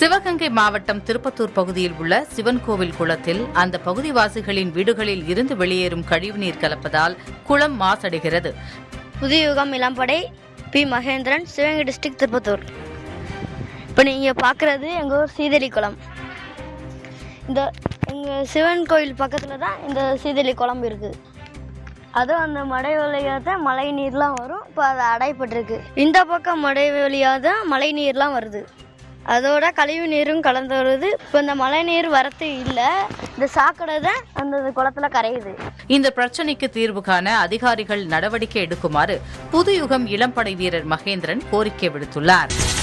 சிவகங்கை மாவட்டம் திருப்பத்தூர் பகுதியில் உள்ள சிவன் கோவில் குளத்தில் அந்த பகுதிவாசிகளின் வீடுகளில் இருந்து வெளியேறும் கழிவுநீர் கலப்பதால் குளம் மாசடைகிறது புதிய யுகம் இளம்படை பி மகேந்திரன் சிவகங்கை டிஸ்ட்ரிக்ட் திருப்பத்தூர் இப்போ நீங்கள் பார்க்குறது எங்கள் ஊர் சீதளி குளம் இந்த எங்கள் சிவன் கோயில் பக்கத்தில் தான் இந்த சீதளி குளம் இருக்குது அதுவும் அந்த மடை வழியாக தான் மழை நீர்லாம் வரும் இப்போ அது அடைப்பட்டிருக்கு இந்த பக்கம் மடை வழியாக தான் மழை நீர்லாம் வருது அதோட கழிவு நீரும் கலந்து வருது இப்போ இந்த மழை நீர் வரத்து இல்லை இந்த சாக்கடை தான் அந்த குளத்துல கரையுது இந்த பிரச்சினைக்கு தீர்வு காண அதிகாரிகள் நடவடிக்கை எடுக்குமாறு புதுயுகம் இளம்படை வீரர் மகேந்திரன் கோரிக்கை விடுத்துள்ளார்